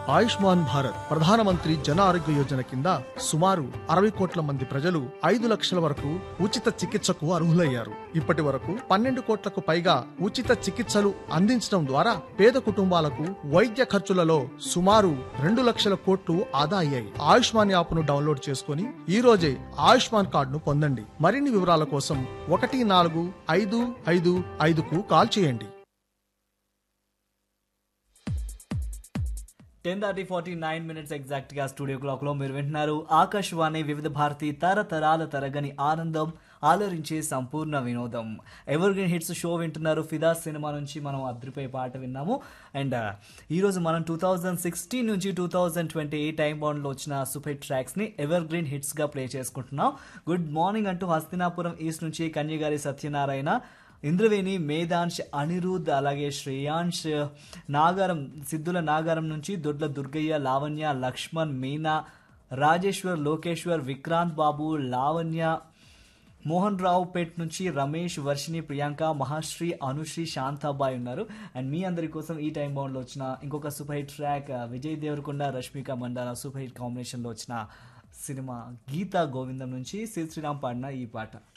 ఆయుష్మాన్ భారత్ ప్రధానమంత్రి జన ఆరోగ్య యోజన కింద సుమారు అరవై కోట్ల మంది ప్రజలు ఐదు లక్షల వరకు ఉచిత చికిత్సకు అర్హులయ్యారు ఇప్పటి వరకు పన్నెండు కోట్లకు పైగా ఉచిత చికిత్సలు అందించడం ద్వారా పేద కుటుంబాలకు వైద్య ఖర్చులలో సుమారు రెండు లక్షల కోట్లు ఆదా అయ్యాయి ఆయుష్మాన్ యాప్ ను డౌన్లోడ్ చేసుకుని ఈ రోజే ఆయుష్మాన్ కార్డును పొందండి మరిన్ని వివరాల కోసం ఒకటి నాలుగు ఐదు ఐదు ఐదుకు కాల్ చేయండి ten thirty forty nine minutes exact గా స్టూడియో క్లాక్ లో మీరు వింటున్నారు ఆకాశవాణి వివిధ భారతి తరతరాల తరగని ఆనందం ఆలోచించే సంపూర్ణ వినోదం ఎవర్ గ్రీన్ హిట్స్ షో వింటున్నారు ఫిదా సినిమా నుంచి మనం అద్రిపోయే పాట విన్నాము అండ్ ఈరోజు మనం టూ థౌజండ్ సిక్స్టీన్ నుంచి two thousand twenty eight time బాండ్లో వచ్చిన సూపర్ హిట్ ట్రాక్స్ ని ఎవర్ గ్రీన్ హిట్స్ గా ప్లే చేసుకుంటున్నాం గుడ్ మార్నింగ్ అంటూ హస్తినాపురం ఈస్ట్ నుంచి కన్యగారి సత్యనారాయణ ఇంద్రవేణి మేధాంశ్ అనిరుద్ అలాగే శ్రేయాంశ్ నాగారం సిద్ధుల నాగారం నుంచి దొడ్ల దుర్గయ్య లావణ్య లక్ష్మణ్ మీనా రాజేశ్వర్ లోకేశ్వర్ విక్రాంత్ బాబు లావణ్య మోహన్ రావు పేట్ నుంచి రమేష్ వర్షిని ప్రియాంక మహాశ్రీ అనుశ్రీ శాంతాబాయ్ ఉన్నారు అండ్ మీ అందరి కోసం ఈ టైం బౌండ్లో వచ్చిన ఇంకొక super hit track Vijay Deverakonda Rashmika Mandanna super hit కాంబినేషన్లో వచ్చిన సినిమా గీతా గోవిందం నుంచి శ్రీ శ్రీరామ్ పాడిన ఈ పాట